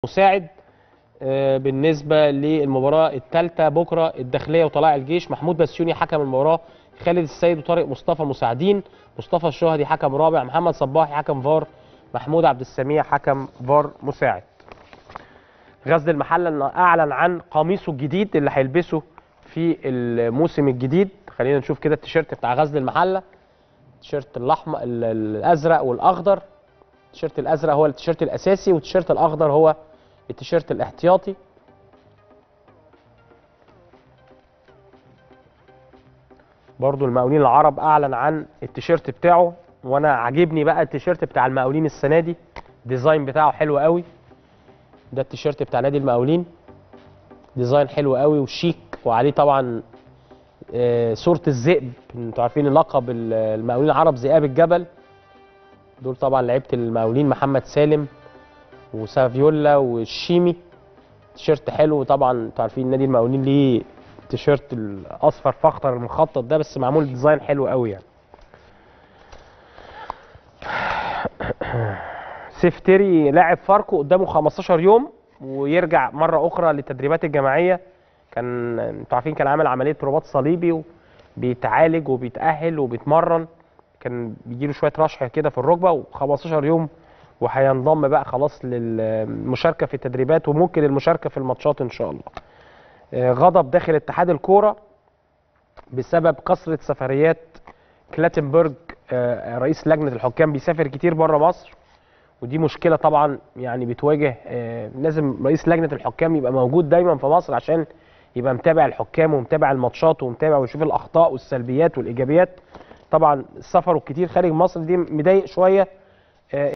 مساعد آه، بالنسبه للمباراه الثالثه بكره الداخليه وطلائع الجيش محمود بسيوني حكم المباراه خالد السيد وطارق مصطفى مساعدين مصطفى الشهدي حكم رابع محمد صباحي حكم فار محمود عبد السميع حكم فار مساعد غزل المحله اعلن عن قميصه الجديد اللي هيلبسه في الموسم الجديد خلينا نشوف كده التيشيرت بتاع غزل المحله التيشيرت الاحمر ال- الازرق والاخضر التيشيرت الازرق هو التيشيرت الاساسي والتيشيرت الاخضر هو التيشيرت الاحتياطي برضو المقاولين العرب اعلن عن التيشيرت بتاعه وانا عاجبني بقى التيشيرت بتاع المقاولين السنه دي الديزاين بتاعه حلو قوي ده التيشيرت بتاع نادي المقاولين ديزاين حلو قوي وشيك وعليه طبعا آه، صوره الذئب انتوا عارفين لقب ال- المقاولين العرب ذئاب الجبل دول طبعا لعيبه المقاولين محمد سالم وسافيولا والشيمي تيشيرت حلو طبعا انتوا عارفين نادي المقاولين ليه تيشيرت الاصفر فاخضر المخطط ده بس معمول ديزاين حلو قوي يعني سيفتري لاعب فاركو قدامه 15 يوم ويرجع مره اخرى للتدريبات الجماعيه كان انتوا عارفين كان عامل عمليه رباط صليبي وبيتعالج وبيتاهل وبيتمرن كان بيجيله شويه رشح كده في الركبه و15 يوم وهينضم بقى خلاص للمشاركه في التدريبات وممكن المشاركه في الماتشات ان شاء الله آه، غضب داخل اتحاد الكوره بسبب كثره سفريات كلاتنبرج آه، رئيس لجنه الحكام بيسافر كتير بره مصر ودي مشكله طبعا يعني بتواجه آه، لازم رئيس لجنه الحكام يبقى موجود دايما في مصر عشان يبقى متابع الحكام ومتابع الماتشات ومتابع ويشوف الاخطاء والسلبيات والايجابيات طبعا السفر الكتير خارج مصر دي مضايق شويه آه،